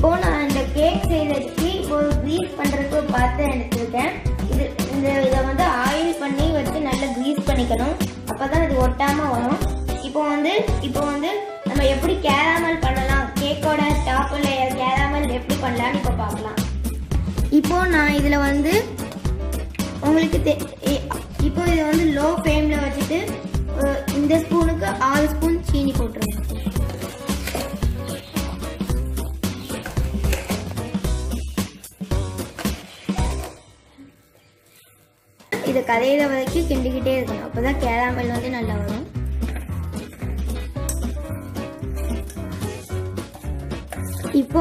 இப்போ நான் இந்த கேக் செய்யறதுக்கு இப்போ க்ரீஸ் பண்றதுக்கு ஒரு பாத்திரம் எடுத்திருக்கேன் இது இந்த இதை வந்து ஆயில் பண்ணி வச்சு நல்லா க்ரீஸ் பண்ணிக்கணும் அப்பதான் இது ஒட்டாம வரும் இப்போ வந்து இப்போ வந்து நம்ம எப்படி கேராமல் பண்ணலாம் கேக்கோட டாப் லேயர் கேராமல் எப்படி பண்ணலாம்னு இப்போ பார்க்கலாம் இப்போ நான் இதில் வந்து உங்களுக்கு தெ- இ- இப்போ இதை வந்து லோ ஃப்ளேமில் வச்சுட்டு அஹ், இந்த ஸ்பூனுக்கு ஆறு ஸ்பூன் சீனி போட்டுருங்க இதை கரையிற வரைக்கும் கிண்டிக்கிட்டே இருக்கணும் அப்பதான் கேராமல் வந்து நல்லா வரும் இப்போ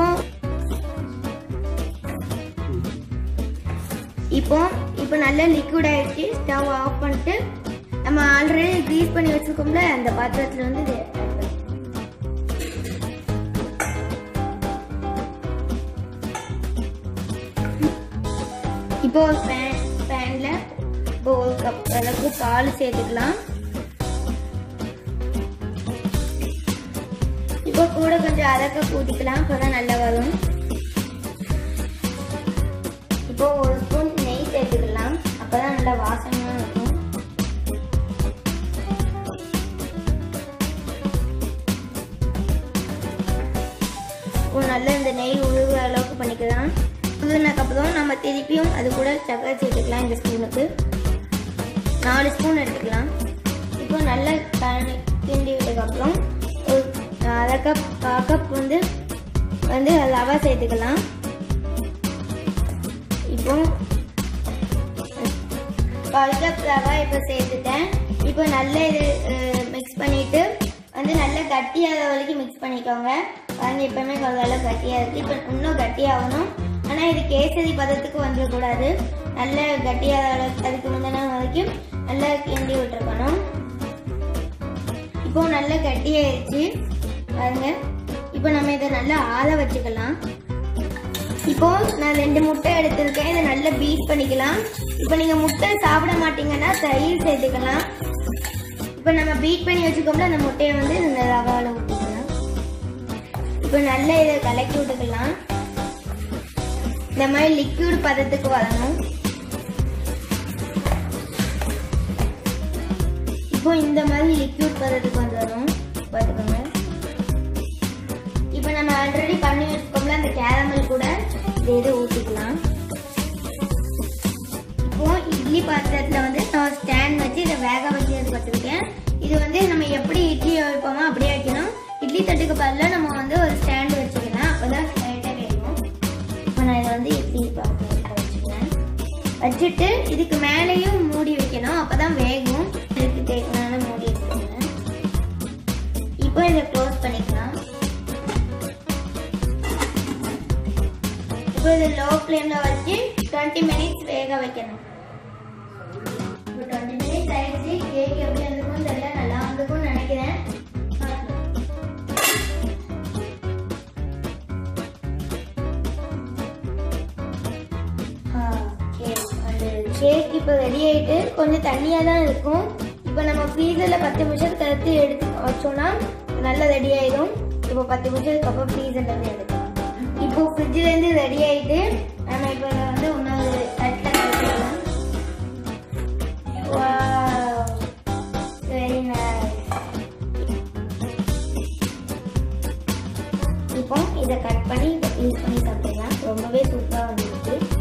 இப்போ இப்போ நல்லா லிக்விட் ஆயிடுச்சு ஸ்டவ் ஆஃப் பண்ணிட்டு நம்ம ஆல்ரெடி க்ரீஸ் பண்ணி வச்சிருக்கோம்ல அந்த பாத்திரத்துல வந்து இது add பண்ணிக்கலாம். இப்போ ஒரு பேன் பேன்ல இப்போ ஒரு கப் அளவுக்கு பால் சேர்த்துக்கலாம் இப்போ கூட கொஞ்சம் அரை கப் ஊற்றிக்கலாம் அப்பதான் நல்லா வரும் இப்போ ஒரு ஸ்பூன் நெய் சேர்த்துக்கலாம் அப்பதான் நல்லா வாசனையா இருக்கும் இப்போ நல்லா இந்த நெய் உழுகுற அளவுக்கு பண்ணிக்கலாம் உழுதுனக்கப்புறம் நம்ம திருப்பியும் அது கூட சக்கரை சேர்த்துக்கலாம் இந்த ஸ்பூனுக்கு நாலு ஸ்பூன் எடுத்துக்கலாம் இப்போ நல்லா கலந்து கிண்டி விட்டதுக்கப்புறம் ஒரு அரை கப் கால் கப் வந்து வந்து ரவை சேர்த்துக்கலாம் இப்போ கால் கப் ரவா இப்போ சேர்த்துட்டேன் இப்போ நல்லா இது மிக்ஸ் பண்ணிட்டு வந்து நல்லா கட்டியாத வரைக்கும் மிக்ஸ் பண்ணிக்கோங்க பாருங்க எப்பவுமே கொஞ்சம் கட்டியாக இருக்குது இப்போ இன்னும் கட்டியாகணும் ஆனால் இது கேசரி பதத்துக்கு வந்துடக்கூடாது நல்ல கட்டியாத அளவுக்கு அதுக்கு முந்தின வரைக்கும் நல்லா கிண்டி விட்டுருக்கணும் இப்போ நல்லா கட்டியாயிடுச்சு பாருங்க இப்போ நம்ம இதை நல்லா ஆற வச்சுக்கலாம் இப்போ நான் ரெண்டு முட்டை எடுத்திருக்கேன் இதை நல்லா பீட் பண்ணிக்கலாம் இப்போ நீங்க முட்டை சாப்பிட மாட்டீங்கன்னா தயிர் சேர்த்துக்கலாம் இப்போ நம்ம பீட் பண்ணி வச்சுக்கோம்ல அந்த முட்டையை வந்து இந்த ரவாவில் ஊற்றிக்கலாம் இப்போ நல்லா இதை கலக்கி விட்டுக்கலாம் இந்த மாதிரி லிக்விட் பதத்துக்கு வரணும் இப்போ இந்த மாதிரி லிக்விட் பதத்துக்கு வந்துடும் பார்த்துக்கோங்க இப்போ நம்ம ஆல்ரெடி பண்ணி வச்சுக்கோம்ல அந்த கேரமல் கூட இதை இதை ஊற்றிக்கலாம் இப்போ இட்லி பாத்திரத்தில் வந்து நான் ஸ்டாண்ட் வச்சு இதை வேக வச்சு வச்சுருக்கேன் இது வந்து நம்ம எப்படி இட்லி வைப்போமோ அப்படியே வைக்கணும் இட்லி தட்டுக்கு பதிலாக நம்ம வந்து ஒரு ஸ்டாண்ட் வச்சுக்கலாம் அப்போ தான் ஸ்ட்ரைட்டாக வேகும் இப்போ நான் இதை வந்து இட்லி பாத்திரத்தில் வச்சுக்கிறேன் வச்சுட்டு இதுக்கு மேலேயும் மூடி வைக்கணும் அப்போ தான் வேகும் இதுக்கு தேவையான மூடி வச்சுக்கோங்க இப்போ இதை க்ளோஸ் பண்ணிக்கலாம் இப்போ இது லோ ஃப்ளேம்ல வச்சு டுவெண்ட்டி மினிட்ஸ் வேக வைக்கணும் இப்போ டுவெண்ட்டி மினிட்ஸ் ஆயிடுச்சு கேக் எப்படி இருந்துக்கும் தெரியல நல்லா வந்துக்கும்னு நினைக்கிறேன் கேக் இப்போ ரெடி ஆயிட்டு கொஞ்சம் தண்ணியாக தான் இருக்கும் இப்போ நம்ம ஃப்ரீசரில் பத்து நிமிஷத்துக்கு அடுத்து எடுத்து வச்சோம்னா நல்லா ரெடி ஆயிடும் இப்போ பத்து நிமிஷத்துக்கு அப்புறம் ஃப்ரீசர்லேருந்து எடுக்கலாம் இப்போ ஃப்ரிட்ஜ்லேருந்து ரெடி ஆயிட்டு நம்ம இப்போ இதை வந்து இன்னொரு தட்டில் கழிச்சிடலாம் வெரி நைஸ் இப்போ இதை கட் பண்ணி யூஸ் பண்ணி சாப்பிடலாம் ரொம்பவே சூப்பராக வந்துருக்கு